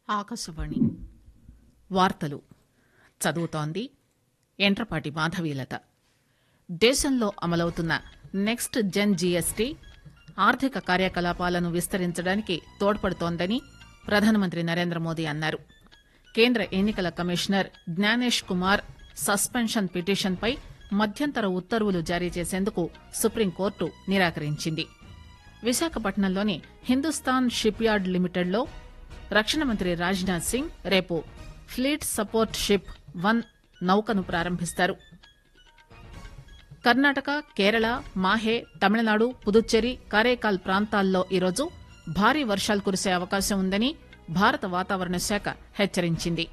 ఆకాశవాణి వార్తలు చదువుతోంది ఎంట్రపాటి మాధవీలత దేశంలో అమలవుతున్న నెక్స్ట్ జెన్ జీఎస్టీ ఆర్థిక కార్యకలాపాలను విస్తరించడానికి తోడ్పడుతోందని ప్రధానమంత్రి నరేంద్ర మోదీ అన్నారు కేంద్ర ఎన్నికల కమిషనర్ జ్ఞానేష్ కుమార్ సస్పెన్షన్ పిటిషన్పై మధ్యంతర ఉత్తర్వులు జారీ చేసేందుకు సుప్రీంకోర్టు నిరాకరించింది విశాఖపట్నంలోని హిందుస్థాన్ షిప్ యార్డ్ లిమిటెడ్లో రక్షణ మంత్రి రాజ్నాథ్ సింగ్ రేపు ఫ్లీట్ సపోర్ట్ షిప్ వన్ నౌకను ప్రారంభిస్తారు కర్ణాటక కేరళ మాహే తమిళనాడు పుదుచ్చేరి కారైకాల్ ప్రాంతాల్లో ఈరోజు భారీ వర్షాలు కురిసే అవకాశం ఉందని భారత వాతావరణ శాఖ హెచ్చరించింది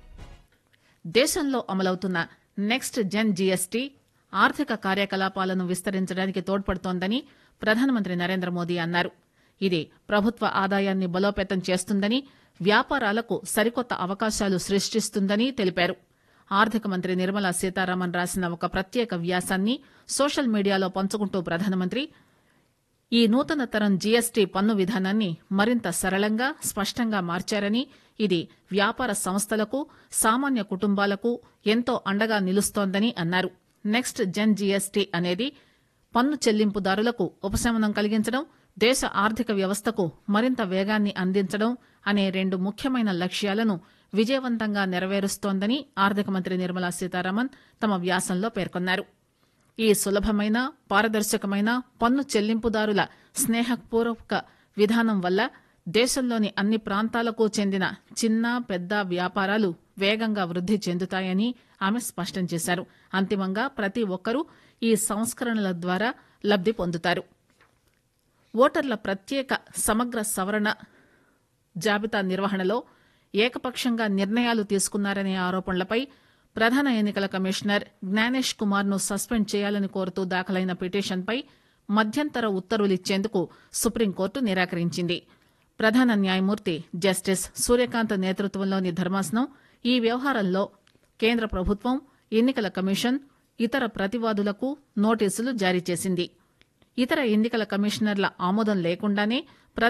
దేశంలో అమలవుతున్న నెక్స్ట్ జెన్ జీఎస్టీ ఆర్థిక కార్యకలాపాలను విస్తరించడానికి తోడ్పడుతోందని ప్రధానమంత్రి నరేంద్ర మోదీ అన్నారు ఇది ప్రభుత్వ ఆదాయాన్ని బలోపేతం చేస్తుందని వ్యాపారాలకు సరికొత్త అవకాశాలు సృష్టిస్తుందని తెలిపారు ఆర్థిక మంత్రి నిర్మలా సీతారామన్ రాసిన ఒక ప్రత్యేక వ్యాసాన్ని సోషల్ మీడియాలో పంచుకుంటూ ప్రధానమంత్రి ఈ నూతన తరం జీఎస్టీ పన్ను విధానాన్ని మరింత సరళంగా స్పష్టంగా మార్చారని ఇది వ్యాపార సంస్థలకు సామాన్య కుటుంబాలకు ఎంతో అండగా నిలుస్తోందని అన్నారు నెక్స్ట్ జెన్ జీఎస్టీ అనేది పన్ను చెల్లింపుదారులకు ఉపశమనం కలిగించడం దేశ ఆర్థిక వ్యవస్థకు మరింత వేగాన్ని అందించడం అనే రెండు ముఖ్యమైన లక్ష్యాలను విజయవంతంగా నెరవేరుస్తోందని ఆర్థిక మంత్రి నిర్మలా సీతారామన్ తమ వ్యాసంలో పేర్కొన్నారు ఈ సులభమైన పారదర్శకమైన పన్ను చెల్లింపుదారుల స్నేహపూర్వక విధానం వల్ల దేశంలోని అన్ని ప్రాంతాలకు చెందిన చిన్న పెద్ద వ్యాపారాలు వేగంగా వృద్ది చెందుతాయని ఆమె స్పష్టం చేశారు అంతిమంగా ప్రతి ఒక్కరూ ఈ సంస్కరణల ద్వారా లబ్ది పొందుతారు ఓటర్ల ప్రత్యేక సమగ్ర సవరణ జాబితా నిర్వహణలో ఏకపక్షంగా నిర్ణయాలు తీసుకున్నారనే ఆరోపణలపై ప్రధాన ఎన్నికల కమిషనర్ జ్ఞానేష్ కుమార్ ను సస్పెండ్ చేయాలని కోరుతూ దాఖలైన పిటిషన్పై మధ్యంతర ఉత్తర్వులిచ్చేందుకు సుప్రీంకోర్టు నిరాకరించింది ప్రధాన న్యాయమూర్తి జస్టిస్ సూర్యకాంత్ నేతృత్వంలోని ధర్మాసనం ఈ వ్యవహారంలో కేంద్ర ప్రభుత్వం ఎన్నికల కమిషన్ ఇతర ప్రతివాదులకు నోటీసులు జారీ చేసింది ఇతర ఎన్నికల కమిషనర్ల ఆమోదం లేకుండానే